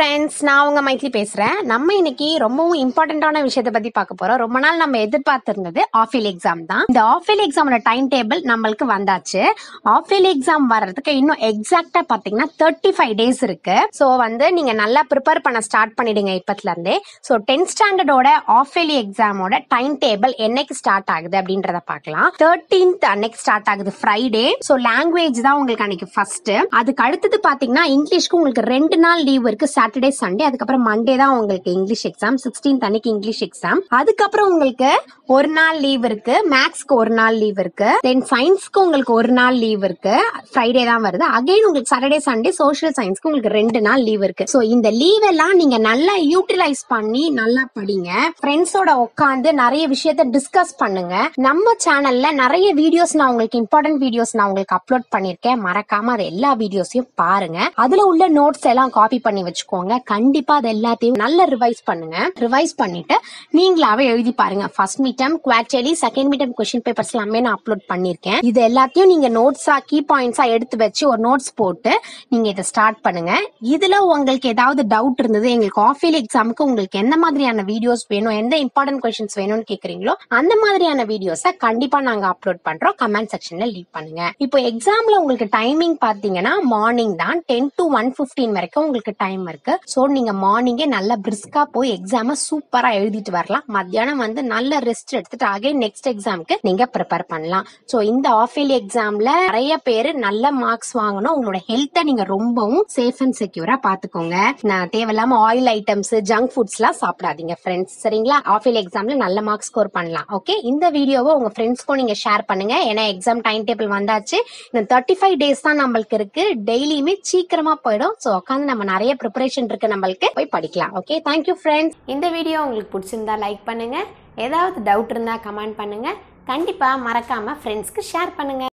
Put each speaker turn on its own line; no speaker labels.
friends நான் உங்க மைத்லி பேசுறேன் நம்ம இன்னைக்கு ரொம்பவும் இம்பார்ட்டன்டான விஷயத்தை பத்தி பார்க்க போறோம் ரொம்ப நாள் நம்ம எதிர்பார்த்திருந்தது ஆஃப் இயர்லி எக்ஸாம் தான் இந்த ஆஃப் இயர்லி எக்ஸாமோட டைம் டேபிள் நம்மளுக்கு வந்தாச்சு ஆஃப் இயர்லி எக்ஸாம் வர்றதுக்கு இன்னும் எக்ஸாக்டா பாத்தீங்கன்னா தேர்ட்டி ஃபைவ் டேஸ் இருக்கு ஸோ வந்து நீங்க நல்லா ப்ரிப்பேர் பண்ண ஸ்டார்ட் பண்ணிடுங்க இப்பத்துல இருந்தே ஸோ டென்த் ஸ்டாண்டர்டோட ஆஃப் இயர்லி எக்ஸாமோட டைம் டேபிள் என்னைக்கு ஸ்டார்ட் ஆகுது அப்படின்றத பார்க்கலாம் தேர்ட்டீன்த் அன்னைக்கு ஸ்டார்ட் ஆகுது ஃப்ரைடே ஸோ லாங்குவேஜ் தான் உங்களுக்கு அன்னைக்கு ஃபர்ஸ்ட் அதுக்கு அடுத்தது பாத்தீங்கன்னா இங்கிலீஷ்க்கு உங்களுக்கு ரெண்டு நாள் லீவ் இருக்கு சாட்டர்டே சண்டே அதுக்கப்புறம் மண்டே தான் உங்களுக்கு இங்கிலீஷ் எக்ஸாம் சிக்ஸ்டீன்த் அன்னைக்கு இங்கிலீஷ் எக்ஸாம் அதுக்கப்புறம் உங்களுக்கு ஒரு நாள் லீவ் இருக்கு மேக்ஸ்க்கு ஒரு நாள் லீவ் இருக்கு தென் சயின்ஸ்க்கு உங்களுக்கு ஒரு நாள் லீவ் இருக்கு ஃப்ரைடே தான் வருது அகைன் உங்களுக்கு சாட்டர்டே சண்டே சோஷியல் சயின்ஸ்க்கு உங்களுக்கு ரெண்டு நாள் லீவ் இருக்கு ஸோ இந்த லீவ் எல்லாம் நீங்க நல்லா யூட்டிலைஸ் பண்ணி நல்லா படிங்க ஃப்ரெண்ட்ஸோட உட்காந்து நிறைய விஷயத்த டிஸ்கஸ் பண்ணுங்க நம்ம சேனல்ல நிறைய வீடியோஸ் நான் உங்களுக்கு இம்பார்ட்டன்ட் வீடியோஸ் நான் உங்களுக்கு அப்லோட் பண்ணிருக்கேன் மறக்காம அது எல்லா வீடியோஸையும் பாருங்க அதுல உள்ள நோட்ஸ் எல்லாம் காப்பி பண்ணி வச்சுக்கோங்க கண்டிப்பா அது எல்லாத்தையும் நல்லா ரிவைஸ் பண்ணுங்க ரிவைஸ் பண்ணிட்டு நீங்களாவே எழுதி பாருங்க first midterm quarterly second midterm question papers எல்லாமே நான் அப்லோட் பண்ணிருக்கேன் இது எல்லாத்தையும் நீங்க நோட்ஸா கீ பாயிண்ட்ஸா எடுத்து வச்சு ஒரு நோட்ஸ் போட்டு நீங்க இதை ஸ்டார்ட் பண்ணுங்க இதுல உங்களுக்கு ஏதாவது டவுட் இருந்தது எங்களுக்கு ஆஃப் இயர்லி எக்ஸாமுக்கு உங்களுக்கு எந்த மாதிரியான வீடியோஸ் வேணும் எந்த இம்பார்ட்டன்ட் கொஸ்டின்ஸ் வேணும்னு கேக்குறீங்களோ அந்த மாதிரியான வீடியோஸை கண்டிப்பா நாங்க அப்லோட் பண்றோம் கமெண்ட் செக்ஷன்ல லீவ் பண்ணுங்க இப்போ எக்ஸாம்ல உங்களுக்கு டைமிங் பாத்தீங்கன்னா மார்னிங் தான் டென் டு ஒன் பிப்டீன் வரைக்கும் உங்களுக்கு டைம் இருக்கு ஸோ நீங்க மார்னிங்கே நல்லா பிரிஸ்கா போய் எக்ஸாம சூப்பரா எழுதிட்டு வரலாம் மத்தியானம் வந்து நல்ல ரெஸ்ட் எடுத்துட்டு அகைன் நெக்ஸ்ட் எக்ஸாமுக்கு நீங்க ப்ரிப்பேர் பண்ணலாம் ஸோ இந்த ஆஃப் இயர்லி எக்ஸாம்ல நிறைய பேர் நல்ல மார்க்ஸ் வாங்கணும் உங்களோட ஹெல்த்தை நீங்க ரொம்பவும் சேஃப் அண்ட் செக்யூரா பாத்துக்கோங்க நான் தேவையில்லாம ஆயில் ஐட்டம்ஸ் ஜங்க் ஃபுட்ஸ் எல்லாம் சாப்பிடாதீங்க ஃப்ரெண்ட்ஸ் சரிங்களா ஆஃப் இயர்லி எக்ஸாம்ல நல்ல மார்க் ஸ்கோர் பண்ணலாம் ஓகே இந்த வீடியோவை உங்க ஃப்ரெண்ட்ஸ்க்கும் நீங்க ஷேர் பண்ணுங்க ஏன்னா எக்ஸாம் டைம் டேபிள் வந்தாச்சு இந்த தேர்ட்டி ஃபைவ் டேஸ் தான் நம்மளுக்கு இருக்கு டெய்லியுமே சீக்கிரமா போயிடும் ஸோ உட்காந்து நம்ம நிறைய ப்ரிப்பரேஷன் இருக்கு நம்மளுக்கு போய் படிக்கலாம் ஓகே தேங்க்யூ ஃப்ரெண்ட்ஸ் இந்த வீடியோ உங்களுக்கு பிடிச்சிருந்தா லைக் பண்ணுங்க ஏதாவது டவுட் இருந்தா கமெண்ட் பண்ணுங்க கண்டிப்பா மறக்காம ஃப்ரெண்ட்ஸ்க்கு ஷேர் பண்ணுங்க